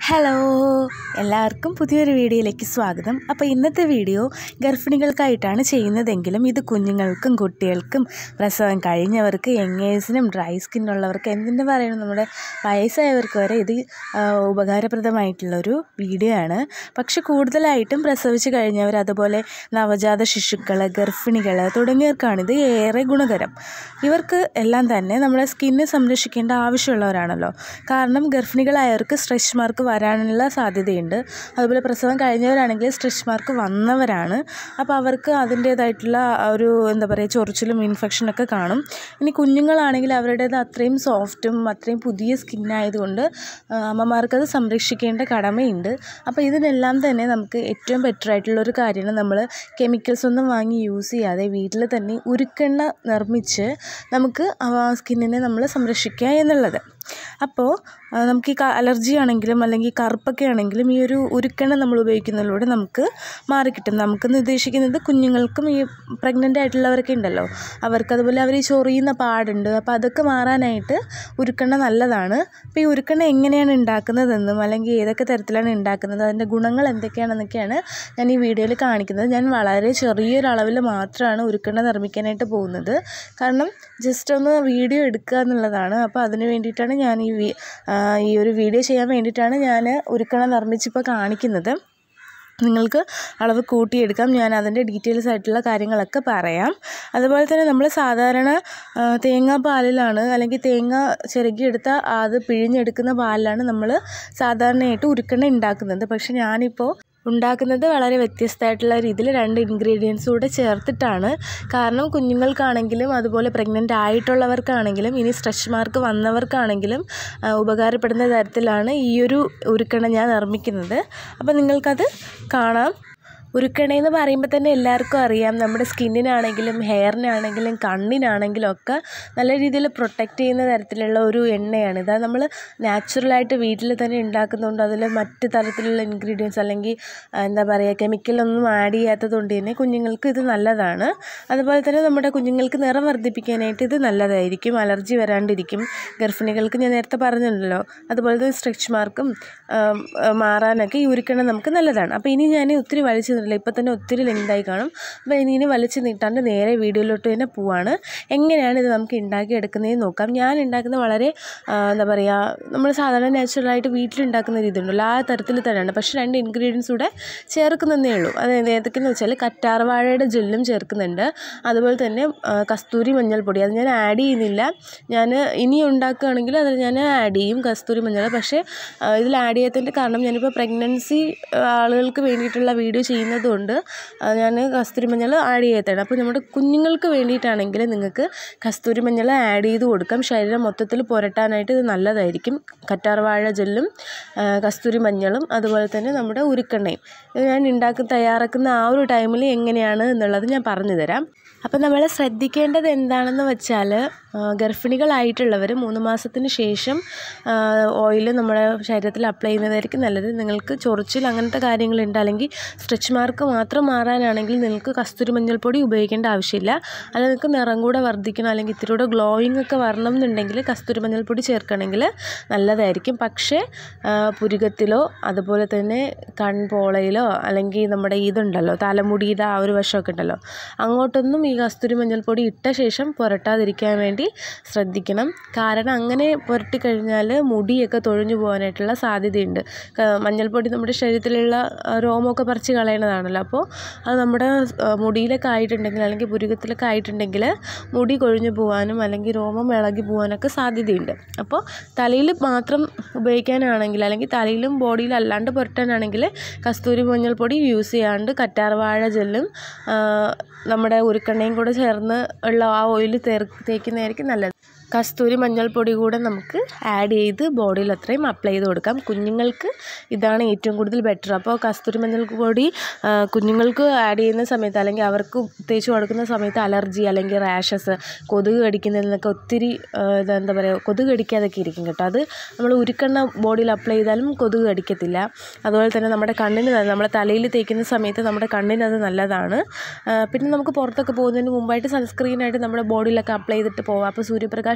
Hello എല്ലാവർക്കും പുതിയൊരു വീഡിയോയിലേക്ക് സ്വാഗതം അപ്പോൾ ഇന്നത്തെ വീഡിയോ ഗർഭിണികൾക്കായിട്ടാണ് ചെയ്യുന്നതെങ്കിലും ഇത് കുഞ്ഞുങ്ങൾക്കും കുട്ടികൾക്കും പ്രസവം കഴിഞ്ഞവർക്ക് യങ്ങേഴ്സിനും ഡ്രൈ സ്കിന്നുള്ളവർക്ക് എന്തിനു പറയണം നമ്മുടെ വയസ്സായവർക്ക് വരെ ഇത് ആ, ഉപകാരപ്രദമായിട്ടുള്ളൊരു വീഡിയോ ആണ് പക്ഷെ കൂടുതലായിട്ടും പ്രസവിച്ച് കഴിഞ്ഞവർ അതുപോലെ നവജാത ശിശുക്കൾ ഗർഭിണികൾ തുടങ്ങിയവർക്കാണ് ഇത് ഏറെ ഗുണകരം ഇവർക്ക് എല്ലാം തന്നെ നമ്മുടെ സ്കിന്ന് സംരക്ഷിക്കേണ്ട ആവശ്യമുള്ളവരാണല്ലോ കാരണം ഗർഭിണികളായവർക്ക് സ്ട്രെച്ച് മാർക്ക് വരാനുള്ള സാധ്യതയുണ്ട് അതുപോലെ പ്രസവം കഴിഞ്ഞവരാണെങ്കിൽ സ്ട്രെച്ച് മാർക്ക് വന്നവരാണ് അപ്പോൾ അവർക്ക് അതിൻ്റേതായിട്ടുള്ള ആ ഒരു എന്താ പറയുക ചൊറിച്ചിലും ഇൻഫെക്ഷനൊക്കെ കാണും ഇനി കുഞ്ഞുങ്ങളാണെങ്കിൽ അവരുടേത് അത്രയും സോഫ്റ്റും അത്രയും പുതിയ സ്കിന്നായതുകൊണ്ട് അമ്മമാർക്കത് സംരക്ഷിക്കേണ്ട കടമയുണ്ട് അപ്പോൾ ഇതിനെല്ലാം തന്നെ നമുക്ക് ഏറ്റവും ബെറ്റർ ആയിട്ടുള്ള ഒരു കാര്യമാണ് നമ്മൾ കെമിക്കൽസ് ഒന്നും വാങ്ങി യൂസ് ചെയ്യാതെ വീട്ടിൽ തന്നെ ഉരുക്കെണ്ണ നിർമ്മിച്ച് നമുക്ക് ആ സ്കിന്നിനെ നമ്മൾ സംരക്ഷിക്കുക എന്നുള്ളത് അപ്പോൾ ആ, നമുക്ക് ഈ ക- അലർജി ആണെങ്കിലും അല്ലെങ്കിൽ കറുപ്പൊക്കെ ആണെങ്കിലും ഈ ഒരു ഉരുക്കെണ്ണ നമ്മൾ ഉപയോഗിക്കുന്നതിലൂടെ നമുക്ക് മാറിക്കിട്ടും നമുക്കെന്ന് ഉദ്ദേശിക്കുന്നത് കുഞ്ഞുങ്ങൾക്കും ഈ പ്രഗ്നൻ്റ് ആയിട്ടുള്ളവരൊക്കെ ഉണ്ടല്ലോ അവർക്ക് അതുപോലെ അവർ ഈ ചൊറിയുന്ന പാടുണ്ട് അപ്പോൾ അതൊക്കെ മാറാനായിട്ട് ഉരുക്കെണ്ണ നല്ലതാണ് അപ്പോൾ ഈ ഉരുക്കെണ്ണ എങ്ങനെയാണ് ഉണ്ടാക്കുന്നതെന്നും അല്ലെങ്കിൽ ഏതൊക്കെ തരത്തിലാണ് ഉണ്ടാക്കുന്നത് അതിൻ്റെ ഗുണങ്ങൾ എന്തൊക്കെയാണെന്നൊക്കെയാണ് ഞാൻ ഈ വീഡിയോയിൽ കാണിക്കുന്നത് ഞാൻ വളരെ ചെറിയൊരളവിൽ മാത്രമാണ് ഉരുക്കെണ്ണ നിർമ്മിക്കാനായിട്ട് പോകുന്നത് കാരണം ജസ്റ്റ് ഒന്ന് വീഡിയോ എടുക്കുക എന്നുള്ളതാണ് അപ്പോൾ അതിന് വേണ്ടിയിട്ടാണ് ഞാൻ ഈ വി- ആ, ഈ ഒരു വീഡിയോ ചെയ്യാൻ വേണ്ടിയിട്ടാണ് ഞാൻ ഉരുക്കെണ്ണ നിർമ്മിച്ചിപ്പോൾ കാണിക്കുന്നത് നിങ്ങൾക്ക് അളവ് കൂട്ടിയെടുക്കാം ഞാൻ അതിൻ്റെ ഡീറ്റെയിൽസ് ആയിട്ടുള്ള കാര്യങ്ങളൊക്കെ പറയാം അതുപോലെ തന്നെ നമ്മൾ സാധാരണ ആ, തേങ്ങാപ്പാലിലാണ് അല്ലെങ്കിൽ തേങ്ങ ചിരകിയെടുത്ത അത് പിഴിഞ്ഞെടുക്കുന്ന പാലിലാണ് നമ്മൾ സാധാരണയായിട്ട് ഉരുക്കെണ്ണ ഉണ്ടാക്കുന്നത് പക്ഷെ ഞാനിപ്പോൾ ഉണ്ടാക്കുന്നത് വളരെ വ്യത്യസ്തമായിട്ടുള്ള രീതിയിൽ രണ്ട് ഇൻഗ്രീഡിയൻസ് കൂടെ ചേർത്തിട്ടാണ് കാരണം കുഞ്ഞുങ്ങൾക്കാണെങ്കിലും അതുപോലെ പ്രഗ്നൻ്റ് ആയിട്ടുള്ളവർക്കാണെങ്കിലും ഇനി സ്ട്രെച്ച് മാർക്ക് വന്നവർക്കാണെങ്കിലും ആ, ഉപകാരപ്പെടുന്ന തരത്തിലാണ് ഈ ഒരു ഉരുക്കെണ്ണ ഞാൻ നിർമ്മിക്കുന്നത് അപ്പോൾ നിങ്ങൾക്കത് കാണാം ഉരുക്കെണ്ണയെന്ന് പറയുമ്പോൾ തന്നെ എല്ലാവർക്കും അറിയാം നമ്മുടെ സ്കിന്നിനാണെങ്കിലും ഹെയറിനാണെങ്കിലും കണ്ണിനാണെങ്കിലും ഒക്കെ നല്ല രീതിയിൽ പ്രൊട്ടക്റ്റ് ചെയ്യുന്ന തരത്തിലുള്ള ഒരു എണ്ണയാണ് ഇത് നമ്മൾ നാച്ചുറലായിട്ട് വീട്ടിൽ തന്നെ ഉണ്ടാക്കുന്നതുകൊണ്ട് അതിൽ മറ്റ് തരത്തിലുള്ള ഇൻഗ്രീഡിയൻസ് അല്ലെങ്കിൽ ആ, എന്താ പറയുക കെമിക്കലൊന്നും ആഡ് ചെയ്യാത്തത് കൊണ്ട് തന്നെ കുഞ്ഞുങ്ങൾക്ക് ഇത് നല്ലതാണ് അതുപോലെ തന്നെ നമ്മുടെ കുഞ്ഞുങ്ങൾക്ക് നിറം വർദ്ധിപ്പിക്കാനായിട്ട് ഇത് നല്ലതായിരിക്കും അലർജി വരാണ്ടിരിക്കും ഗർഭിണികൾക്ക് ഞാൻ നേരത്തെ പറഞ്ഞല്ലോ അതുപോലെ തന്നെ സ്ട്രെച്ച് മാർക്കും ആം, ആ, മാറാനൊക്കെ ഈ ഉരുക്കെണ്ണ നമുക്ക് നല്ലതാണ് അപ്പോൾ ഇനി ഞാൻ ഒത്തിരി വലിച്ചു നീട്ടില്ല ഇപ്പോൾ തന്നെ ഒത്തിരി ലെങ്തായി കാണും അപ്പോൾ ഇനി ഇനി വലിച്ചു നീട്ടാണ്ട് നേരെ വീഡിയോയിലോട്ട് തന്നെ പോവാണ് എങ്ങനെയാണ് ഇത് നമുക്ക് ഉണ്ടാക്കി എടുക്കുന്നതെന്ന് നോക്കാം ഞാൻ ഉണ്ടാക്കുന്നത് വളരെ ആ, എന്താ പറയുക നമ്മൾ സാധാരണ നാച്ചുറലായിട്ട് വീട്ടിലുണ്ടാക്കുന്ന രീതി ഉണ്ടല്ലോ ആ തരത്തിൽ തന്നെയാണ് പക്ഷേ രണ്ട് ഇൻഗ്രീഡിയൻസ് കൂടെ ചേർക്കുന്നതേ ഉള്ളൂ അത് ഏതൊക്കെയെന്ന് വെച്ചാൽ കറ്റാർവാഴയുടെ ജെല്ലും ചേർക്കുന്നുണ്ട് അതുപോലെ തന്നെ ആ, കസ്തൂരി മഞ്ഞൾപ്പൊടി അത് ഞാൻ ആഡ് ചെയ്യുന്നില്ല ഞാൻ ഇനി ഉണ്ടാക്കുകയാണെങ്കിൽ അത് ഞാൻ ആഡ് ചെയ്യും കസ്തൂരി മഞ്ഞൾ പക്ഷേ ആ, ഇതിൽ ആഡ് ചെയ്യാത്തതിൻ്റെ കാരണം ഞാനിപ്പോൾ പ്രഗ്നൻസി ആളുകൾക്ക് വേണ്ടിയിട്ടുള്ള വീഡിയോ ചെയ്യുന്നതുകൊണ്ട് ആ, ഞാൻ കസ്തൂരി മഞ്ഞൾ ആഡ് ചെയ്യാത്തതാണ് അപ്പോൾ നമ്മുടെ കുഞ്ഞുങ്ങൾക്ക് വേണ്ടിയിട്ടാണെങ്കിൽ നിങ്ങൾക്ക് കസ്തൂരി മഞ്ഞൾ ആഡ് ചെയ്ത് കൊടുക്കാം ശരീരം മൊത്തത്തിൽ പുരട്ടാനായിട്ട് ഇത് നല്ലതായിരിക്കും കറ്റാർവാഴ ജെല്ലും ആ, കസ്തൂരി മഞ്ഞളും അതുപോലെ തന്നെ നമ്മുടെ ഉരുക്കെണ്ണയും ഇത് ഞാൻ ഉണ്ടാക്കി തയ്യാറാക്കുന്ന ആ ഒരു ടൈമിൽ എങ്ങനെയാണ് എന്നുള്ളത് ഞാൻ പറഞ്ഞു തരാം അപ്പോൾ നമ്മൾ ശ്രദ്ധിക്കേണ്ടത് എന്താണെന്ന് വെച്ചാൽ ആ, ഗർഭിണികളായിട്ടുള്ളവർ മൂന്ന് മാസത്തിന് ശേഷം ഓയിൽ നമ്മുടെ ശരീരത്തിൽ അപ്ലൈ ചെയ്യുന്നതായിരിക്കും നല്ലത് നിങ്ങൾക്ക് ചൊറിച്ചിൽ അങ്ങനത്തെ കാര്യങ്ങളുണ്ട് അല്ലെങ്കിൽ സ്ട്രെച്ച് മാർക്ക് മാത്രം മാറാനാണെങ്കിൽ നിങ്ങൾക്ക് കസ്തൂരി മഞ്ഞൾപ്പൊടി ഉപയോഗിക്കേണ്ട ആവശ്യമില്ല അല്ല നിങ്ങൾക്ക് നിറം കൂടെ വർദ്ധിക്കണം അല്ലെങ്കിൽ ഇത്തിരി കൂടെ ഗ്ലോയിങ് ഒക്കെ വരണം എന്നുണ്ടെങ്കിൽ കസ്തൂരി മഞ്ഞൾപ്പൊടി ചേർക്കണമെങ്കിൽ നല്ലതായിരിക്കും പക്ഷേ ആ, പുരുകത്തിലോ അതുപോലെ തന്നെ കൺപോളയിലോ അല്ലെങ്കിൽ നമ്മുടെ ഇതുണ്ടല്ലോ തലമുടിയുടെ ആ ഒരു വശമൊക്കെ ഉണ്ടല്ലോ അങ്ങോട്ടൊന്നും ഈ കസ്തൂരി മഞ്ഞൾപ്പൊടി ഇട്ട ശേഷം പുരട്ടാതിരിക്കാൻ വേണ്ടി ശ്രദ്ധിക്കണം കാരണം അങ്ങനെ പുരട്ടി കഴിഞ്ഞാൽ മുടിയൊക്കെ തൊഴിഞ്ഞു പോകാനായിട്ടുള്ള സാധ്യതയുണ്ട് ക- മഞ്ഞൾപ്പൊടി നമ്മുടെ ശരീരത്തിലുള്ള ആ, രോമമൊക്കെ പറിച്ച് കളയണതാണല്ലോ അപ്പോൾ അത് നമ്മുടെ ആ, മുടിയിലൊക്കെ ആയിട്ടുണ്ടെങ്കിൽ അല്ലെങ്കിൽ പുരുകത്തിലൊക്കെ ആയിട്ടുണ്ടെങ്കിൽ മുടി കൊഴിഞ്ഞു പോകാനും അല്ലെങ്കിൽ രോമം ഇളകി പോകാനൊക്കെ സാധ്യതയുണ്ട് അപ്പോൾ തലയിൽ മാത്രം ഉപയോഗിക്കാനാണെങ്കിൽ അല്ലെങ്കിൽ തലയിലും ബോഡിയിലും അല്ലാണ്ട് പുരട്ടാനാണെങ്കിൽ കസ്തൂരി മഞ്ഞൾപ്പൊടി യൂസ് ചെയ്യാണ്ട് കറ്റാർവാഴ ജെല്ലും ആ, നമ്മുടെ ഉരുക്കെണ്ണയും കൂടെ ചേർന്ന് ഉള്ള ആ ഓയിൽ തേർ തേക്കുന്നതായിരിക്കും നല്ലത് കസ്തൂരി മഞ്ഞൾപ്പൊടി കൂടെ നമുക്ക് ആഡ് ചെയ്ത് ബോഡിയിൽ അത്രയും അപ്ലൈ ചെയ്ത് കൊടുക്കാം കുഞ്ഞുങ്ങൾക്ക് ഇതാണ് ഏറ്റവും കൂടുതൽ ബെറ്റർ അപ്പോൾ കസ്തൂരി മഞ്ഞൾപ്പൊടി ആ, കുഞ്ഞുങ്ങൾക്ക് ആഡ് ചെയ്യുന്ന സമയത്ത് അല്ലെങ്കിൽ അവർക്ക് തേച്ച് കൊടുക്കുന്ന സമയത്ത് അലർജി അല്ലെങ്കിൽ റാഷസ് കൊതുക് കടിക്കുന്നതിൽ നിന്നൊക്കെ ഒത്തിരി ആ, ഇത് എന്താ പറയുക കൊതുക് കടിക്കാതൊക്കെ ഇരിക്കും കേട്ടോ അത് നമ്മൾ ഉരുക്കെണ്ണ ബോഡിയിൽ അപ്ലൈ ചെയ്താലും കൊതുക് കടിക്കത്തില്ല അതുപോലെ തന്നെ നമ്മുടെ കണ്ണിന് ന- നമ്മുടെ തലയിൽ തേക്കുന്ന സമയത്ത് നമ്മുടെ കണ്ണിന് അത് നല്ലതാണ് ആ, പിന്നെ നമുക്ക് പുറത്തൊക്കെ പോകുന്നതിന് മുമ്പായിട്ട് സൺസ്ക്രീനായിട്ട് നമ്മുടെ ബോഡിയിലൊക്കെ അപ്ലൈ ചെയ്തിട്ട് പോകാം അപ്പോൾ സൂര്യപ്രകാശം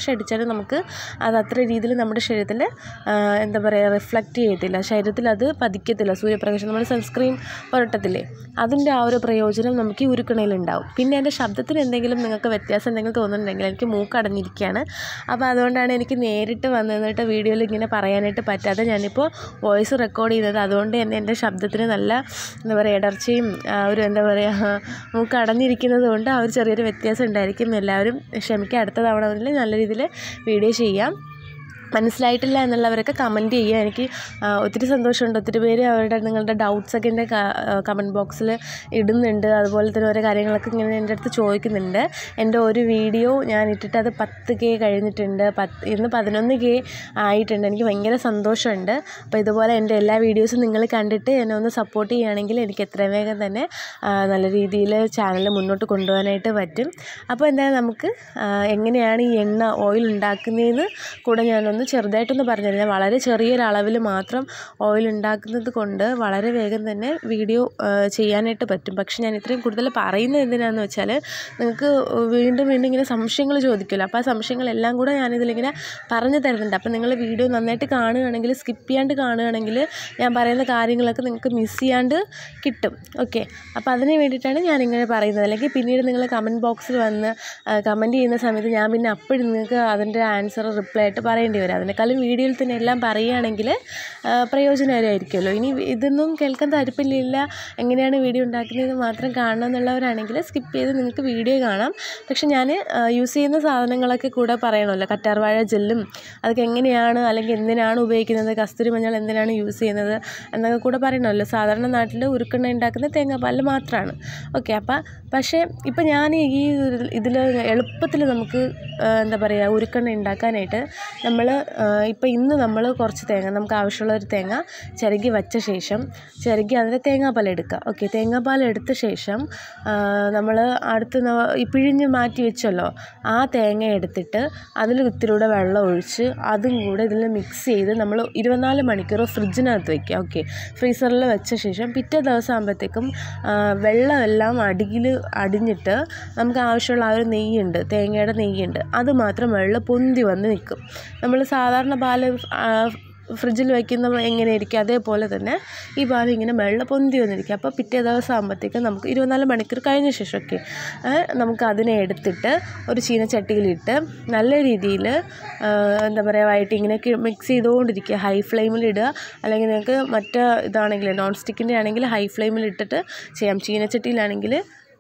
പ്രാവശ്യം അടിച്ചാലും നമുക്ക് അത് അത്ര രീതിയിൽ നമ്മുടെ ശരീരത്തിൽ എന്താ പറയുക റിഫ്ലക്റ്റ് ചെയ്യത്തില്ല ശരീരത്തിൽ അത് പതിക്കത്തില്ല സൂര്യപ്രകാശം നമ്മൾ സൺസ്ക്രീൻ പുരട്ടത്തില്ലേ അതിൻ്റെ ആ ഒരു പ്രയോജനം നമുക്ക് ഈ ഉരുക്കണയിലുണ്ടാവും പിന്നെ എൻ്റെ ശബ്ദത്തിന് എന്തെങ്കിലും നിങ്ങൾക്ക് വ്യത്യാസം എന്തെങ്കിലും തോന്നുന്നുണ്ടെങ്കിൽ എനിക്ക് മൂക്ക് അടഞ്ഞിരിക്കുകയാണ് അപ്പോൾ അതുകൊണ്ടാണ് എനിക്ക് നേരിട്ട് വന്ന് നിന്നിട്ട് വീഡിയോയിൽ ഇങ്ങനെ പറയാനായിട്ട് പറ്റാതെ ഞാനിപ്പോൾ വോയിസ് റെക്കോർഡ് ചെയ്യുന്നത് അതുകൊണ്ട് തന്നെ എൻ്റെ ശബ്ദത്തിന് നല്ല എന്താ പറയുക ഇടർച്ചയും ആ ഒരു എന്താ പറയുക മൂക്ക് അടഞ്ഞിരിക്കുന്നത് കൊണ്ട് ആ ഒരു ചെറിയൊരു വ്യത്യാസം ഉണ്ടായിരിക്കും എല്ലാവരും ക്ഷമിക്കുക അടുത്ത തവണ മുതൽ നല്ല രീതിയിൽ വീഡിയോ ചെയ്യാം മനസ്സിലായിട്ടില്ല എന്നുള്ളവരൊക്കെ കമൻറ്റ് ചെയ്യുക എനിക്ക് ആ, ഒത്തിരി സന്തോഷമുണ്ട് ഒത്തിരി പേര് അവരുടെ നിങ്ങളുടെ ഡൗട്ട്സൊക്കെ എൻ്റെ കമൻറ്റ് ബോക്സിൽ ഇടുന്നുണ്ട് അതുപോലെ തന്നെ ഓരോ കാര്യങ്ങളൊക്കെ ഇങ്ങനെ എൻ്റെ അടുത്ത് ചോദിക്കുന്നുണ്ട് എൻ്റെ ഒരു വീഡിയോ ഞാൻ ഇട്ടിട്ട് അത് പത്ത് കെ കഴിഞ്ഞിട്ടുണ്ട് പത്ത് ഇന്ന് പതിനൊന്ന് കെ ആയിട്ടുണ്ട് എനിക്ക് ഭയങ്കര സന്തോഷമുണ്ട് അപ്പോൾ ഇതുപോലെ എൻ്റെ എല്ലാ വീഡിയോസും നിങ്ങൾ കണ്ടിട്ട് എന്നെ ഒന്ന് സപ്പോർട്ട് ചെയ്യുകയാണെങ്കിൽ എനിക്ക് എത്രയും വേഗം തന്നെ ആ, നല്ല രീതിയിൽ ചാനൽ മുന്നോട്ട് കൊണ്ടുപോകാനായിട്ട് പറ്റും അപ്പോൾ എന്തായാലും നമുക്ക് ആ, എങ്ങനെയാണ് ഈ എണ്ണ ഓയിൽ ഉണ്ടാക്കുന്നതെന്ന് കൂടെ ഞാനൊന്ന് ചെറുതായിട്ടൊന്ന് പറഞ്ഞുതരാം വളരെ ചെറിയൊരളവിൽ മാത്രം ഓയിൽ ഉണ്ടാക്കുന്നത് കൊണ്ട് വളരെ വേഗം തന്നെ വീഡിയോ ആ, ചെയ്യാനായിട്ട് പറ്റും പക്ഷെ ഞാൻ ഇത്രയും കൂടുതൽ പറയുന്നത് എന്തിനാണെന്ന് വെച്ചാൽ നിങ്ങൾക്ക് വീണ്ടും വീണ്ടും ഇങ്ങനെ സംശയങ്ങൾ ചോദിക്കുമല്ലോ അപ്പോൾ ആ സംശയങ്ങളെല്ലാം കൂടെ ഞാനിതിലിങ്ങനെ പറഞ്ഞു തരുന്നുണ്ട് അപ്പോൾ നിങ്ങൾ വീഡിയോ നന്നായിട്ട് കാണുകയാണെങ്കിൽ സ്കിപ്പ് ചെയ്യാണ്ട് കാണുകയാണെങ്കിൽ ഞാൻ പറയുന്ന കാര്യങ്ങളൊക്കെ നിങ്ങൾക്ക് മിസ് ചെയ്യാണ്ട് കിട്ടും ഓക്കെ അപ്പോൾ അതിന് വേണ്ടിയിട്ടാണ് ഞാനിങ്ങനെ പറയുന്നത് അല്ലെങ്കിൽ പിന്നീട് നിങ്ങൾ കമൻറ്റ് ബോക്സിൽ വന്ന് കമൻറ്റ് ചെയ്യുന്ന സമയത്ത് ഞാൻ പിന്നെ അപ്പോഴും നിങ്ങൾക്ക് അതിൻ്റെ ആൻസർ റിപ്ലൈ ആയിട്ട് പറയേണ്ടി വരും അതിനേക്കാളും വീഡിയോയിൽ തന്നെ എല്ലാം പറയുകയാണെങ്കിൽ പ്രയോജനകരമായിരിക്കുമല്ലോ ഇനി ഇതൊന്നും കേൾക്കാൻ താല്പര്യമില്ല എങ്ങനെയാണ് വീഡിയോ ഉണ്ടാക്കുന്നതെന്ന് മാത്രം കാണണം എന്നുള്ളവരാണെങ്കിൽ സ്കിപ്പ് ചെയ്ത് നിങ്ങൾക്ക് വീഡിയോ കാണാം പക്ഷെ ഞാൻ യൂസ് ചെയ്യുന്ന സാധനങ്ങളൊക്കെ കൂടെ പറയണമല്ലോ കറ്റാർവാഴ ജെല്ലും അതൊക്കെ എങ്ങനെയാണ് അല്ലെങ്കിൽ എന്തിനാണ് ഉപയോഗിക്കുന്നത് കസ്തൂരി മഞ്ഞൾ എന്തിനാണ് യൂസ് ചെയ്യുന്നത് എന്നൊക്കെ കൂടെ പറയണമല്ലോ സാധാരണ നാട്ടിൽ ഉരുക്കെണ്ണ ഉണ്ടാക്കുന്ന തേങ്ങാപ്പാലിൽ മാത്രമാണ് ഓക്കെ അപ്പം പക്ഷേ ഇപ്പം ഞാൻ ഈ ഇതിൽ എളുപ്പത്തിൽ നമുക്ക് ആ, എന്താ പറയുക ഉരുക്കെണ്ണ ഉണ്ടാക്കാനായിട്ട് നമ്മൾ ഇപ്പം ഇന്ന് നമ്മൾ കുറച്ച് തേങ്ങ നമുക്ക് ആവശ്യമുള്ള ഒരു തേങ്ങ ചിരകി വച്ച ശേഷം ചിരകി അതിൻ്റെ തേങ്ങാപ്പാൽ എടുക്കുക ഓക്കെ തേങ്ങാപ്പാൽ എടുത്ത ശേഷം നമ്മൾ അടുത്ത് ന- ഈ പിഴിഞ്ഞ് മാറ്റി വെച്ചല്ലോ ആ തേങ്ങ എടുത്തിട്ട് അതിൽ ഇത്തിരിയുടെ വെള്ളം ഒഴിച്ച് അതും കൂടെ ഇതിൽ മിക്സ് ചെയ്ത് നമ്മൾ ഇരുപത്തിനാല് മണിക്കൂർ ഫ്രിഡ്ജിനകത്ത് വയ്ക്കുക ഓക്കെ ഫ്രീസറിൽ വെച്ച ശേഷം പിറ്റേ ദിവസം ആകുമ്പോഴത്തേക്കും വെള്ളമെല്ലാം അടിയിൽ അടിഞ്ഞിട്ട് നമുക്ക് ആവശ്യമുള്ള ആ ഒരു നെയ്യുണ്ട് തേങ്ങയുടെ നെയ്യുണ്ട് അത് മാത്രം വെള്ളം പൊന്തി വന്ന് നിൽക്കും നമ്മൾ സാധാരണ പാല് ആ, ഫ്രിഡ്ജിൽ വയ്ക്കുന്ന എങ്ങനെയായിരിക്കും അതേപോലെ തന്നെ ഈ പാൽ ഇങ്ങനെ വെള്ളം പൊന്തി വന്നിരിക്കും അപ്പോൾ പിറ്റേ ദിവസം ആകുമ്പോഴത്തേക്കും നമുക്ക് ഇരുപത്തിനാല് മണിക്കൂർ കഴിഞ്ഞ ശേഷമൊക്കെ നമുക്ക് അതിനെ എടുത്തിട്ട് ഒരു ചീനച്ചട്ടിയിലിട്ട് നല്ല രീതിയിൽ എന്താ പറയുക വൈകിട്ട് ഇങ്ങനെ മിക്സ് ചെയ്തുകൊണ്ടിരിക്കുക ഹൈ ഫ്ലെയിമിൽ ഇടുക അല്ലെങ്കിൽ നിങ്ങൾക്ക് മറ്റേ ഇതാണെങ്കിൽ നോൺ സ്റ്റിക്കിൻ്റെ ആണെങ്കിൽ ഹൈ ഫ്ലെയിമിൽ ഇട്ടിട്ട് ചെയ്യാം ചീനച്ചട്ടിയിലാണെങ്കിൽ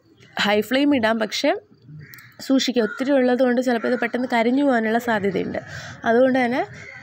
ഹൈ ഫ്ലെയിം ഇടാം പക്ഷേ സൂക്ഷിക്കുക ഒത്തിരി ഉള്ളതുകൊണ്ട് ചിലപ്പോൾ ഇത് പെട്ടെന്ന് കരിഞ്ഞു പോകാനുള്ള സാധ്യതയുണ്ട് അതുകൊണ്ട് തന്നെ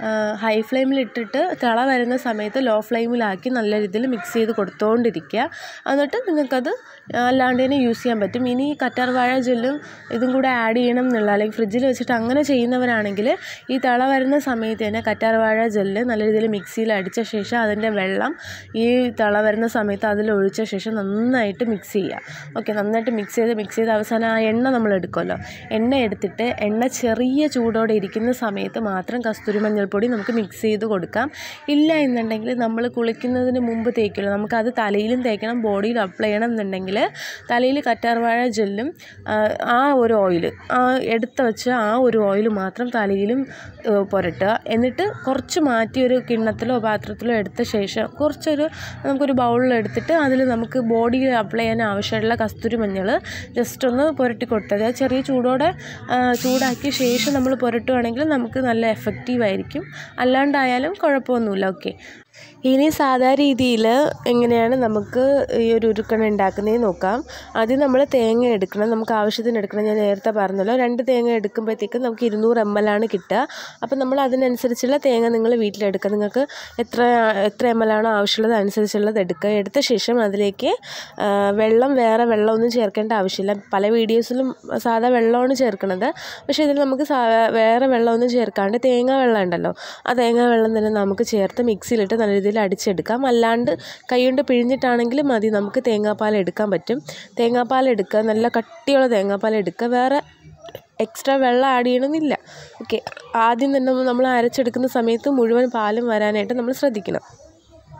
ഹൈ ഫ്ലെയിമിൽ ഇട്ടിട്ട് തിള വരുന്ന സമയത്ത് ലോ ഫ്ലെയിമിലാക്കി നല്ല രീതിയിൽ മിക്സ് ചെയ്ത് കൊടുത്തുകൊണ്ടിരിക്കുക എന്നിട്ട് നിങ്ങൾക്കത് അല്ലാണ്ട് തന്നെ യൂസ് ചെയ്യാൻ പറ്റും ഇനി കറ്റാർവാഴ ജെല്ലും ഇതും കൂടെ ആഡ് ചെയ്യണം എന്നുള്ള അല്ലെങ്കിൽ ഫ്രിഡ്ജിൽ വെച്ചിട്ട് അങ്ങനെ ചെയ്യുന്നവരാണെങ്കിൽ ഈ തിള വരുന്ന സമയത്ത് തന്നെ കറ്റാർവാഴ ജെല്ല് നല്ല രീതിയിൽ മിക്സിയിൽ അടിച്ച ശേഷം അതിൻ്റെ വെള്ളം ഈ തിള വരുന്ന സമയത്ത് അതിൽ ഒഴിച്ച ശേഷം നന്നായിട്ട് മിക്സ് ചെയ്യുക ഓക്കെ നന്നായിട്ട് മിക്സ് ചെയ്ത് മിക്സ് ചെയ്ത് അവസാനം ആ എണ്ണ നമ്മൾ എടുക്കുമല്ലോ എണ്ണ എടുത്തിട്ട് എണ്ണ ചെറിയ ചൂടോടെ ഇരിക്കുന്ന സമയത്ത് മാത്രം കസ്തൂരി മഞ്ഞൾപ്പൊടി നമുക്ക് മിക്സ് ചെയ്ത് കൊടുക്കാം ഇല്ല എന്നുണ്ടെങ്കിൽ നമ്മൾ കുളിക്കുന്നതിന് മുമ്പ് തേക്കുമല്ലോ നമുക്കത് തലയിലും തേക്കണം ബോഡിയിൽ അപ്ലൈ ചെയ്യണം എന്നുണ്ടെങ്കിൽ തലയിൽ കറ്റാർവാഴ ജെല്ലും ആ, ആ ഒരു ഓയിൽ ആ എടുത്ത് വെച്ച ആ ഒരു ഓയിൽ മാത്രം തലയിലും ഏ, പുരട്ടുക എന്നിട്ട് കുറച്ച് മാറ്റി ഒരു കിണ്ണത്തിലോ പാത്രത്തിലോ എടുത്ത ശേഷം കുറച്ചൊരു നമുക്കൊരു ബൗളിൽ എടുത്തിട്ട് അതിൽ നമുക്ക് ബോഡിയിൽ അപ്ലൈ ചെയ്യാൻ ആവശ്യമുള്ള കസ്തൂരി മഞ്ഞൾ ജസ്റ്റ് ഒന്ന് പുരട്ടി കൊടുത്തത് അത് ചെറിയ ചൂടോടെ ആ, ചൂടാക്കിയ ശേഷം നമ്മൾ പുരട്ടുവാണെങ്കിൽ നമുക്ക് നല്ല എഫക്റ്റീവ് ആയിരിക്കും അല്ലാണ്ടായാലും കുഴപ്പമൊന്നുമില്ല ഓക്കെ ഇനി സാധാ രീതിയിൽ എങ്ങനെയാണ് നമുക്ക് ഈ ഒരു ഉരുക്കണ ഉണ്ടാക്കുന്നതെന്ന് നോക്കാം ആദ്യം നമ്മൾ തേങ്ങ എടുക്കണം നമുക്ക് ആവശ്യത്തിന് എടുക്കണം ഞാൻ നേരത്തെ പറഞ്ഞല്ലോ രണ്ട് തേങ്ങ എടുക്കുമ്പോഴത്തേക്കും നമുക്ക് ഇരുന്നൂറ് എം എൽ ആണ് കിട്ടുക അപ്പം നമ്മൾ അതിനനുസരിച്ചുള്ള തേങ്ങ നിങ്ങൾ വീട്ടിലെടുക്കുക നിങ്ങൾക്ക് എത്ര എത്ര എം എൽ ആണോ ആവശ്യമുള്ളത് അനുസരിച്ചുള്ളത് എടുക്കുക എടുത്ത ശേഷം അതിലേക്ക് ആ, വെള്ളം വേറെ വെള്ളമൊന്നും ചേർക്കേണ്ട ആവശ്യമില്ല പല വീഡിയോസിലും സാധാ വെള്ളമാണ് ചേർക്കുന്നത് പക്ഷേ ഇതിൽ നമുക്ക് സാ വേറെ വെള്ളമൊന്നും ചേർക്കാണ്ട് തേങ്ങ വെള്ളം ഉണ്ടല്ലോ ആ തേങ്ങ വെള്ളം തന്നെ നമുക്ക് ചേർത്ത് മിക്സിയിലിട്ട് നല്ല രീതിയിൽ അടിച്ചെടുക്കാം അല്ലാണ്ട് കൈകൊണ്ട് പിഴിഞ്ഞിട്ടാണെങ്കിൽ മതി നമുക്ക് തേങ്ങാപ്പാൽ എടുക്കാൻ പറ്റും തേങ്ങാപ്പാൽ എടുക്കുക നല്ല കട്ടിയുള്ള തേങ്ങാപ്പാൽ എടുക്കുക വേറെ എക്സ്ട്രാ വെള്ളം ആഡ് ചെയ്യണമെന്നില്ല ഓക്കെ ആദ്യം തന്നെ നമ്മൾ അരച്ചെടുക്കുന്ന സമയത്ത് മുഴുവൻ പാലും വരാനായിട്ട് നമ്മൾ ശ്രദ്ധിക്കണം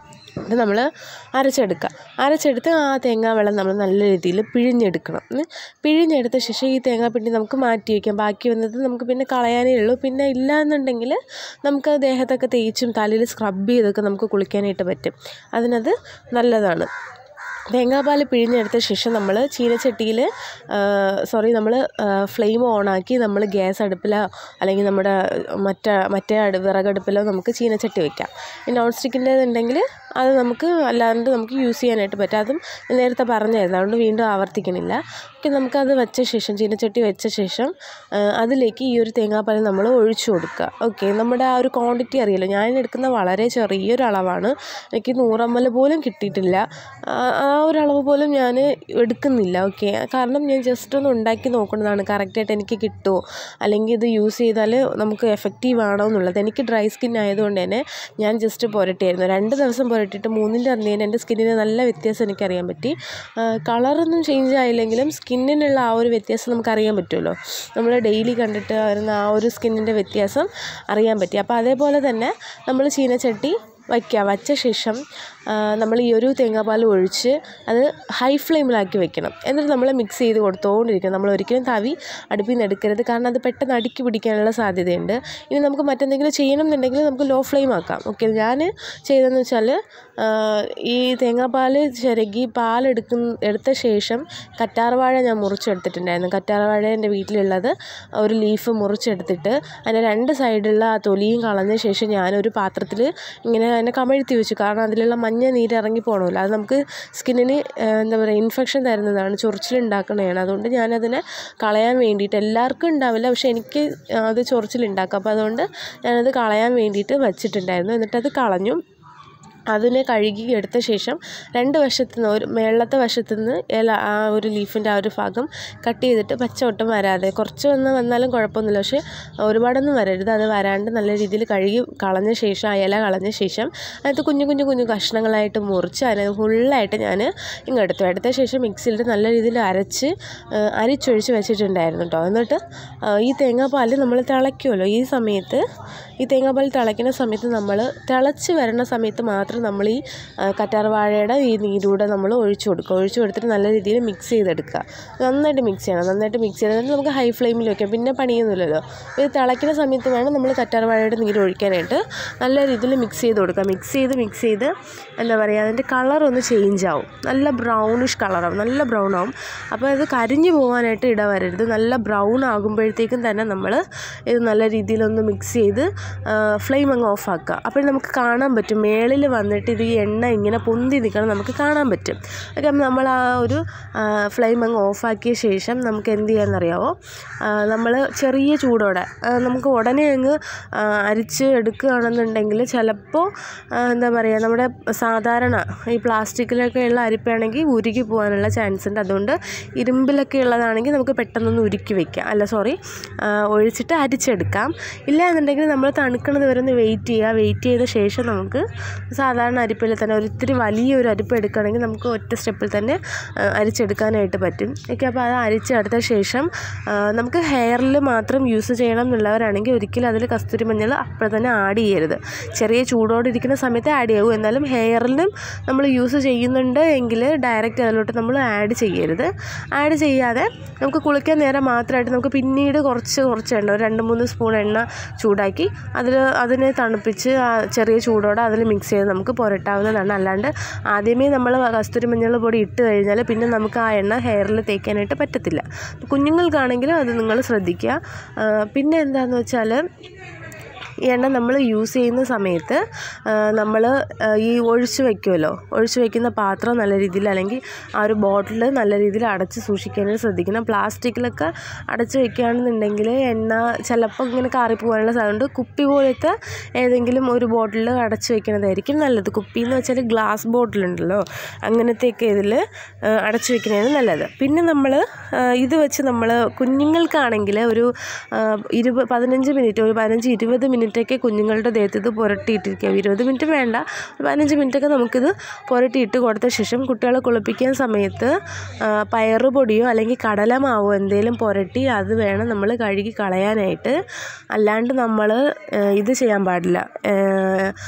ഇത് നമ്മൾ അരച്ചെടുക്കുക അരച്ചെടുത്ത് ആ തേങ്ങാ വെള്ളം നമ്മൾ നല്ല രീതിയിൽ പിഴിഞ്ഞെടുക്കണം ഉം. പിഴിഞ്ഞെടുത്ത ശേഷം ഈ തേങ്ങാപ്പിണ്ടി നമുക്ക് മാറ്റി വയ്ക്കാം ബാക്കി വന്നത് നമുക്ക് പിന്നെ കളയാനേ ഉള്ളൂ പിന്നെ ഇല്ല എന്നുണ്ടെങ്കിൽ നമുക്ക് ദേഹത്തൊക്കെ തേച്ചും തലയിൽ സ്ക്രബ് ചെയ്തൊക്കെ നമുക്ക് കുളിക്കാനായിട്ട് പറ്റും അതിനത് നല്ലതാണ് തേങ്ങാപ്പാൽ പിഴിഞ്ഞെടുത്ത ശേഷം നമ്മൾ ചീനച്ചട്ടിയിൽ സോറി നമ്മൾ ഫ്ലെയിം ഓണാക്കി നമ്മൾ ഗ്യാസ് അടുപ്പിലോ അല്ലെങ്കിൽ നമ്മുടെ മറ്റേ മറ്റേ അടു വിറകടുപ്പിലോ നമുക്ക് ചീനച്ചട്ടി വെക്കാം ഈ നോൺ സ്റ്റിക്കിൻ്റെ ഉണ്ടെങ്കിൽ അത് നമുക്ക് അല്ലാണ്ട് നമുക്ക് യൂസ് ചെയ്യാനായിട്ട് പറ്റും അതും ഞാൻ നേരത്തെ പറഞ്ഞായിരുന്നു അതുകൊണ്ട് വീണ്ടും ആവർത്തിക്കണില്ല ഓക്കെ നമുക്കത് വെച്ച ശേഷം ചീനച്ചട്ടി വെച്ച ശേഷം ആ, അതിലേക്ക് ഈ ഒരു തേങ്ങാപ്പാൽ നമ്മൾ ഒഴിച്ചു കൊടുക്കുക ഓക്കെ നമ്മുടെ ആ ഒരു ക്വാണ്ടിറ്റി അറിയാലോ ഞാൻ എടുക്കുന്ന വളരെ ചെറിയൊരു അളവാണ് എനിക്ക് നൂറമ്മൽ പോലും കിട്ടിയിട്ടില്ല ആ ആ ഒരു അളവ് പോലും ഞാൻ എടുക്കുന്നില്ല ഓക്കെ കാരണം ഞാൻ ജസ്റ്റ് ഒന്ന് ഉണ്ടാക്കി നോക്കുന്നതാണ് കറക്റ്റായിട്ട് എനിക്ക് കിട്ടുമോ അല്ലെങ്കിൽ ഇത് യൂസ് ചെയ്താൽ നമുക്ക് എഫക്റ്റീവ് ആണോ എന്നുള്ളത് എനിക്ക് ഡ്രൈ സ്കിൻ ആയതുകൊണ്ട് തന്നെ ഞാൻ ജസ്റ്റ് പുരട്ടിയായിരുന്നു രണ്ട് ദിവസം പുരട്ടിയിട്ട് മൂന്നിൻ്റെ അന്ന് തന്നെ എൻ്റെ സ്കിന്നിന് നല്ല വ്യത്യാസം എനിക്കറിയാൻ പറ്റി കളറൊന്നും ചേഞ്ച് ആയില്ലെങ്കിലും സ്കിന്നിനുള്ള ആ ഒരു വ്യത്യാസം നമുക്കറിയാൻ പറ്റുമല്ലോ നമ്മൾ ഡെയിലി കണ്ടിട്ട് വരുന്ന ആ ഒരു സ്കിന്നിൻ്റെ വ്യത്യാസം അറിയാൻ പറ്റി അപ്പോൾ അതേപോലെ തന്നെ നമ്മൾ ചീനച്ചട്ടി വയ്ക്കുക വച്ച ശേഷം നമ്മൾ ഈ ഒരു തേങ്ങാപ്പാൽ ഒഴിച്ച് അത് ഹൈ ഫ്ലെയിമിലാക്കി വെക്കണം എന്നിട്ട് നമ്മൾ മിക്സ് ചെയ്ത് കൊടുത്തുകൊണ്ടിരിക്കണം നമ്മൾ ഒരിക്കലും തവി അടുപ്പിൽ നിന്ന് എടുക്കരുത് കാരണം അത് പെട്ടെന്ന് അടുക്കി പിടിക്കാനുള്ള സാധ്യതയുണ്ട് ഇനി നമുക്ക് മറ്റെന്തെങ്കിലും ചെയ്യണം എന്നുണ്ടെങ്കിൽ നമുക്ക് ലോ ഫ്ലെയിം ആക്കാം ഓക്കെ ഞാൻ ചെയ്തതെന്ന് വെച്ചാൽ ഈ തേങ്ങാപ്പാൽ ചിരകി പാലെടുക്കുന്ന എടുത്ത ശേഷം കറ്റാർവാഴ ഞാൻ മുറിച്ചെടുത്തിട്ടുണ്ടായിരുന്നു കറ്റാർവാഴ എൻ്റെ വീട്ടിലുള്ളത് ഒരു ലീഫ് മുറിച്ചെടുത്തിട്ട് അതിൻ്റെ രണ്ട് സൈഡിലുള്ള ആ തൊലിയും കളഞ്ഞ ശേഷം ഞാനൊരു പാത്രത്തിൽ ഇങ്ങനെ അതിനെ കമഴ്ത്തി വെച്ചു കാരണം അതിലുള്ള മഞ്ഞ നീര് ഇറങ്ങി പോകണമല്ലോ അത് നമുക്ക് സ്കിന്നിന് എന്താ പറയുക ഇൻഫെക്ഷൻ തരുന്നതാണ് ചൊറിച്ചിലുണ്ടാക്കണതാണ് അതുകൊണ്ട് ഞാനതിനെ കളയാൻ വേണ്ടിയിട്ട് എല്ലാവർക്കും ഉണ്ടാവില്ല പക്ഷെ എനിക്ക് അത് ചൊറിച്ചിലുണ്ടാക്കും അപ്പോൾ അതുകൊണ്ട് ഞാനത് കളയാൻ വേണ്ടിയിട്ട് വെച്ചിട്ടുണ്ടായിരുന്നു എന്നിട്ടത് കളഞ്ഞു അതിനെ കഴുകി എടുത്ത ശേഷം രണ്ട് വശത്തു നിന്ന് ഒരു മേളത്തെ വശത്തു നിന്ന് ഇല ആ ഒരു ലീഫിൻ്റെ ആ ഒരു ഭാഗം കട്ട് ചെയ്തിട്ട് പച്ചവട്ടം വരാതെ കുറച്ച് വന്ന് വന്നാലും കുഴപ്പമൊന്നുമില്ല പക്ഷേ ഒരുപാടൊന്നും വരരുത് അത് വരാണ്ട് നല്ല രീതിയിൽ കഴുകി കളഞ്ഞ ശേഷം ആ ഇല കളഞ്ഞ ശേഷം അതിനകത്ത് കുഞ്ഞു കുഞ്ഞു കുഞ്ഞു കഷ്ണങ്ങളായിട്ട് മുറിച്ച് അതിനകത്ത് ഫുള്ളായിട്ട് ഞാൻ ഇങ്ങെടുത്തു എടുത്ത ശേഷം മിക്സിയിലിട്ട് നല്ല രീതിയിൽ അരച്ച് ആ, അരിച്ചൊഴിച്ച് വെച്ചിട്ടുണ്ടായിരുന്നു കേട്ടോ എന്നിട്ട് ആ, ഈ തേങ്ങാപ്പാൽ നമ്മൾ തിളയ്ക്കുമല്ലോ ഈ സമയത്ത് ഈ തേങ്ങാപ്പാൽ തിളയ്ക്കുന്ന സമയത്ത് നമ്മൾ തിളച്ച് വരുന്ന സമയത്ത് മാത്രം നമ്മൾ ഈ ആ, കറ്റാർവാഴയുടെ ഈ നീരൂടെ നമ്മൾ ഒഴിച്ചു കൊടുക്കുക ഒഴിച്ചു കൊടുത്തിട്ട് നല്ല രീതിയിൽ മിക്സ് ചെയ്തെടുക്കുക നന്നായിട്ട് മിക്സ് ചെയ്യണം നന്നായിട്ട് മിക്സ് ചെയ്തിട്ട് നമുക്ക് ഹൈ ഫ്ലെയിമിൽ വെക്കാം പിന്നെ പണിയൊന്നുമില്ലല്ലോ ഇത് തിളയ്ക്കുന്ന സമയത്ത് വേണം നമ്മൾ കറ്റാർവാഴയുടെ നീര് ഒഴിക്കാനായിട്ട് നല്ല രീതിയിൽ മിക്സ് ചെയ്ത് കൊടുക്കുക മിക്സ് ചെയ്ത് മിക്സ് ചെയ്ത് എന്താ പറയുക അതിൻ്റെ കളർ ഒന്ന് ചേഞ്ച് ആവും നല്ല ബ്രൗണിഷ് കളറാവും നല്ല ബ്രൗൺ ആവും അപ്പോൾ അത് കരിഞ്ഞു പോകാനായിട്ട് ഇടവരരുത് നല്ല ബ്രൗൺ ആകുമ്പോഴത്തേക്കും തന്നെ നമ്മൾ ഇത് നല്ല രീതിയിലൊന്ന് മിക്സ് ചെയ്ത് ഫ്ലെയിം അങ്ങ് ഓഫ് ആക്കുക അപ്പോൾ നമുക്ക് കാണാൻ പറ്റും മേളിൽ വന്നിട്ട് ഇത് ഈ എണ്ണ ഇങ്ങനെ പൊന്തി നിൽക്കണം നമുക്ക് കാണാൻ പറ്റും അപ്പം നമ്മൾ ആ ഒരു ഫ്ലെയിം അങ്ങ് ഓഫാക്കിയ ശേഷം നമുക്ക് എന്ത് ചെയ്യാമെന്നറിയാമോ നമ്മൾ ചെറിയ ചൂടോടെ ആ, നമുക്ക് ഉടനെ അങ്ങ് ആ, അരിച്ച് എടുക്കുകയാണെന്നുണ്ടെങ്കിൽ ചിലപ്പോൾ എന്താ പറയുക നമ്മുടെ സാധാരണ ഈ പ്ലാസ്റ്റിക്കിലൊക്കെ ഉള്ള അരിപ്പാണെങ്കിൽ ഉരുകി പോകാനുള്ള ചാൻസ് ഉണ്ട് അതുകൊണ്ട് ഇരുമ്പിലൊക്കെ ഉള്ളതാണെങ്കിൽ നമുക്ക് പെട്ടെന്നൊന്ന് ഉരുക്കി വെക്കാം അല്ല സോറി ഒഴിച്ചിട്ട് അരിച്ചെടുക്കാം ഇല്ല എന്നുണ്ടെങ്കിൽ നമ്മൾ തണുക്കണത് വരെ ഒന്ന് വെയിറ്റ് ചെയ്യുക വെയിറ്റ് ചെയ്ത ശേഷം നമുക്ക് സാധാരണ അരിപ്പിൽ തന്നെ ഒരു ഇത്തിരി വലിയൊരു അരിപ്പ് എടുക്കുകയാണെങ്കിൽ നമുക്ക് ഒറ്റ സ്റ്റെപ്പിൽ തന്നെ ആ, അരിച്ചെടുക്കാനായിട്ട് പറ്റും ഓക്കെ അപ്പോൾ അത് അരിച്ചെടുത്ത ശേഷം ആ, നമുക്ക് ഹെയറിൽ മാത്രം യൂസ് ചെയ്യണം എന്നുള്ളവരാണെങ്കിൽ ഒരിക്കലും അതിൽ കസ്തൂരി മഞ്ഞൾ അപ്പോൾ തന്നെ ആഡ് ചെയ്യരുത് ചെറിയ ചൂടോടെ ഇരിക്കുന്ന സമയത്ത് ആഡ് ചെയ്യൂ എന്നാലും ഹെയറിലും നമ്മൾ യൂസ് ചെയ്യുന്നുണ്ട് എങ്കിൽ ഡയറക്റ്റ് അതിലോട്ട് നമ്മൾ ആഡ് ചെയ്യരുത് ആഡ് ചെയ്യാതെ നമുക്ക് കുളിക്കാൻ നേരം മാത്രമായിട്ട് നമുക്ക് പിന്നീട് കുറച്ച് കുറച്ച് എണ്ണ ഒരു രണ്ട് മൂന്ന് സ്പൂൺ എണ്ണ ചൂടാക്കി അതിൽ അതിനെ തണുപ്പിച്ച് ആ ചെറിയ ചൂടോടെ അതിൽ മിക്സ് ചെയ്ത് നമുക്ക് പുരട്ടാവുന്നതാണ് അല്ലാണ്ട് ആദ്യമേ നമ്മൾ കസ്തൂരി മഞ്ഞൾ പൊടി ഇട്ട് കഴിഞ്ഞാൽ പിന്നെ നമുക്ക് ആ എണ്ണ ഹെയറിൽ തേക്കാനായിട്ട് പറ്റത്തില്ല കുഞ്ഞുങ്ങൾക്കാണെങ്കിലും അത് നിങ്ങൾ ശ്രദ്ധിക്കുക ആ, പിന്നെ എന്താണെന്ന് വെച്ചാൽ ഈ എണ്ണ നമ്മൾ യൂസ് ചെയ്യുന്ന സമയത്ത് നമ്മൾ ഈ ഒഴിച്ച് വയ്ക്കുമല്ലോ ഒഴിച്ച് വയ്ക്കുന്ന പാത്രം നല്ല രീതിയിൽ അല്ലെങ്കിൽ ആ ഒരു ബോട്ടിൽ നല്ല രീതിയിൽ അടച്ച് സൂക്ഷിക്കാനായിട്ട് ശ്രദ്ധിക്കണം പ്ലാസ്റ്റിക്കിലൊക്കെ അടച്ച് വെക്കുകയാണെന്നുണ്ടെങ്കിൽ എണ്ണ ചിലപ്പോൾ ഇങ്ങനെ കാറിപ്പോകാനുള്ള സാധ്യതയുണ്ട് കുപ്പി പോലത്തെ ഏതെങ്കിലും ഒരു ബോട്ടിൽ അടച്ച് വെക്കുന്നതായിരിക്കും നല്ലത് കുപ്പി എന്ന് വെച്ചാൽ ഗ്ലാസ് ബോട്ടിലുണ്ടല്ലോ അങ്ങനത്തെയൊക്കെ ഇതിൽ അടച്ച് വെക്കുന്നതാണ് നല്ലത് പിന്നെ നമ്മൾ ഇത് വെച്ച് നമ്മൾ കുഞ്ഞുങ്ങൾക്കാണെങ്കിൽ ഒരു ഇരുപത് പതിനഞ്ച് മിനിറ്റ് ഒരു പതിനഞ്ച് ഇരുപത് മിനിറ്റൊക്കെ കുഞ്ഞുങ്ങളുടെ ദേഹത്ത് ഇത് പുരട്ടിയിട്ടിരിക്കുക ഇരുപത് മിനിറ്റ് വേണ്ട ഒരു പതിനഞ്ച് മിനിറ്റൊക്കെ നമുക്കിത് പുരട്ടിയിട്ട് കൊടുത്ത ശേഷം കുട്ടികളെ കുളിപ്പിക്കാൻ സമയത്ത് ആ, പയറ് പൊടിയോ അല്ലെങ്കിൽ കടലമാവോ എന്തെങ്കിലും പുരട്ടി അത് വേണം നമ്മൾ കഴുകി കളയാനായിട്ട് അല്ലാണ്ട് നമ്മൾ ഇത് ചെയ്യാൻ പാടില്ല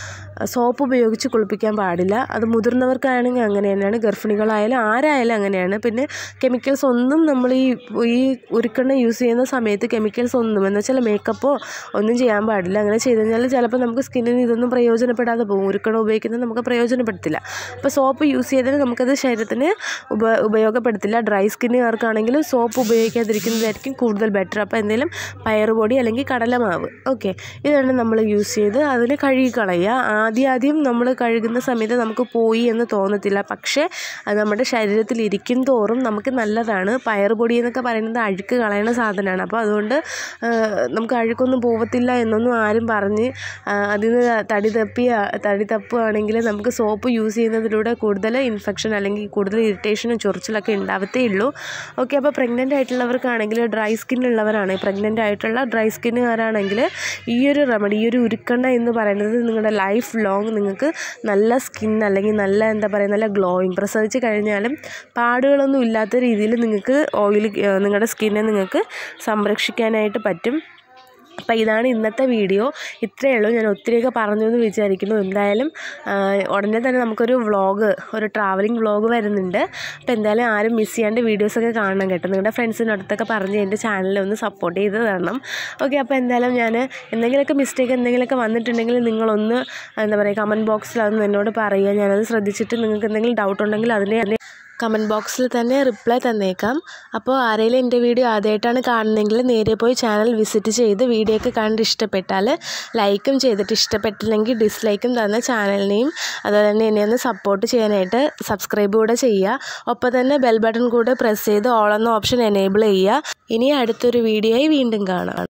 സോപ്പ് ഉപയോഗിച്ച് കുളിപ്പിക്കാൻ പാടില്ല അത് മുതിർന്നവർക്കാണെങ്കിൽ അങ്ങനെ തന്നെയാണ് ഗർഭിണികളായാലും ആരായാലും അങ്ങനെയാണ് പിന്നെ കെമിക്കൽസ് ഒന്നും നമ്മൾ ഈ ഈ ഉരുക്കെണ്ണ യൂസ് ചെയ്യുന്ന സമയത്ത് കെമിക്കൽസ് ഒന്നും എന്ന് വെച്ചാൽ മേക്കപ്പോ ഒന്നും ചെയ്യാൻ പാടില്ല അങ്ങനെ ചെയ്ത് കഴിഞ്ഞാൽ ചിലപ്പോൾ നമുക്ക് സ്കിന്നിന് ഇതൊന്നും പ്രയോജനപ്പെടാതെ പോകും ഉരുക്കെണ്ണ ഉപയോഗിക്കുന്നത് നമുക്ക് പ്രയോജനപ്പെടുത്തില്ല അപ്പോൾ സോപ്പ് യൂസ് ചെയ്താൽ നമുക്കത് ശരീരത്തിന് ഉപ ഉപയോഗപ്പെടുത്തില്ല ഡ്രൈ സ്കിന്നുകാർക്കാണെങ്കിൽ സോപ്പ് ഉപയോഗിക്കാതിരിക്കുന്നതായിരിക്കും കൂടുതൽ ബെറ്റർ അപ്പോൾ എന്തെങ്കിലും പയറുപൊടി അല്ലെങ്കിൽ കടലമാവ് ഓക്കെ ഇതാണ് നമ്മൾ യൂസ് ചെയ്ത് അതിനെ കഴുകി കളയുക ആദ്യം ആദ്യം നമ്മൾ കഴുകുന്ന സമയത്ത് നമുക്ക് പോയി എന്ന് തോന്നത്തില്ല പക്ഷേ അത് നമ്മുടെ ശരീരത്തിൽ ഇരിക്കും തോറും നമുക്ക് നല്ലതാണ് പയറുപൊടി എന്നൊക്കെ പറയുന്നത് അഴുക്ക് കളയണ സാധനമാണ് അപ്പോൾ അതുകൊണ്ട് ആ, നമുക്ക് അഴുക്കൊന്നും പോവത്തില്ല എന്നൊന്നും ആരും പറഞ്ഞ് ആ, അതിൽ നിന്ന് തടി തപ്പി തടി തപ്പുകയാണെങ്കിൽ നമുക്ക് സോപ്പ് യൂസ് ചെയ്യുന്നതിലൂടെ കൂടുതൽ ഇൻഫെക്ഷൻ അല്ലെങ്കിൽ കൂടുതൽ ഇറിറ്റേഷനും ചൊറിച്ചിലൊക്കെ ഉണ്ടാവത്തേ ഉള്ളൂ ഓക്കെ അപ്പോൾ പ്രഗ്നൻ്റ് ആയിട്ടുള്ളവർക്കാണെങ്കിൽ ഡ്രൈ സ്കിന്നുള്ളവരാണ് പ്രഗ്നൻ്റ് ആയിട്ടുള്ള ഡ്രൈ സ്കിന്നുകാരാണെങ്കിൽ ഈ ഒരു റെമഡി ഈ ഒരു ഉരുക്കെണ്ണ എന്ന് പറയുന്നത് നിങ്ങളുടെ ലൈഫ് ലോങ് നിങ്ങൾക്ക് നല്ല സ്കിൻ അല്ലെങ്കിൽ നല്ല എന്താ പറയുക നല്ല ഗ്ലോയിങ് പ്രസവിച്ച് കഴിഞ്ഞാലും പാടുകളൊന്നും ഇല്ലാത്ത രീതിയിൽ നിങ്ങൾക്ക് ഓയിൽ നിങ്ങളുടെ സ്കിന്നെ നിങ്ങൾക്ക് സംരക്ഷിക്കാനായിട്ട് പറ്റും അപ്പോൾ ഇതാണ് ഇന്നത്തെ വീഡിയോ ഇത്രയേ ഉള്ളൂ ഞാൻ ഒത്തിരിയൊക്കെ പറഞ്ഞു എന്ന് വിചാരിക്കുന്നു എന്തായാലും ആ, ഉടനെ തന്നെ നമുക്കൊരു വ്ളോഗ് ഒരു ട്രാവലിംഗ് വ്ളോഗ് വരുന്നുണ്ട് അപ്പോൾ എന്തായാലും ആരും മിസ് ചെയ്യാണ്ട് വീഡിയോസൊക്കെ കാണണം കേട്ടോ നിങ്ങളുടെ ഫ്രണ്ട്സിൻ്റെ അടുത്തൊക്കെ പറഞ്ഞ് എൻ്റെ ചാനലിൽ ഒന്ന് സപ്പോർട്ട് ചെയ്ത് തരണം ഓക്കെ അപ്പോൾ എന്തായാലും ഞാൻ എന്തെങ്കിലുമൊക്കെ മിസ്റ്റേക്ക് എന്തെങ്കിലുമൊക്കെ വന്നിട്ടുണ്ടെങ്കിൽ നിങ്ങളൊന്ന് എന്താ പറയുക കമൻറ്റ് ബോക്സിൽ അതൊന്ന് എന്നോട് പറയുക ഞാനത് ശ്രദ്ധിച്ചിട്ട് നിങ്ങൾക്ക് എന്തെങ്കിലും ഡൗട്ട് ഉണ്ടെങ്കിൽ അതിനെ കമൻറ്റ് ബോക്സിൽ തന്നെ റിപ്ലൈ തന്നേക്കാം അപ്പോൾ ആരെങ്കിലും എൻ്റെ വീഡിയോ ആദ്യമായിട്ടാണ് കാണുന്നതെങ്കിൽ നേരെ പോയി ചാനൽ വിസിറ്റ് ചെയ്ത് വീഡിയോ ഒക്കെ കണ്ട് ഇഷ്ടപ്പെട്ടാൽ ലൈക്കും ചെയ്തിട്ട് ഇഷ്ടപ്പെട്ടില്ലെങ്കിൽ ഡിസ്ലൈക്കും തന്ന ചാനലിനെയും അതുപോലെ തന്നെ എന്നെ ഒന്ന് സപ്പോർട്ട് ചെയ്യാനായിട്ട് സബ്സ്ക്രൈബ് കൂടെ ചെയ്യുക ഒപ്പം തന്നെ ബെൽ ബട്ടൺ കൂടെ പ്രസ് ചെയ്ത് ഓൾ എന്ന ഓപ്ഷൻ എനേബിൾ ചെയ്യുക ഇനി അടുത്തൊരു വീഡിയോയിൽ വീണ്ടും കാണാം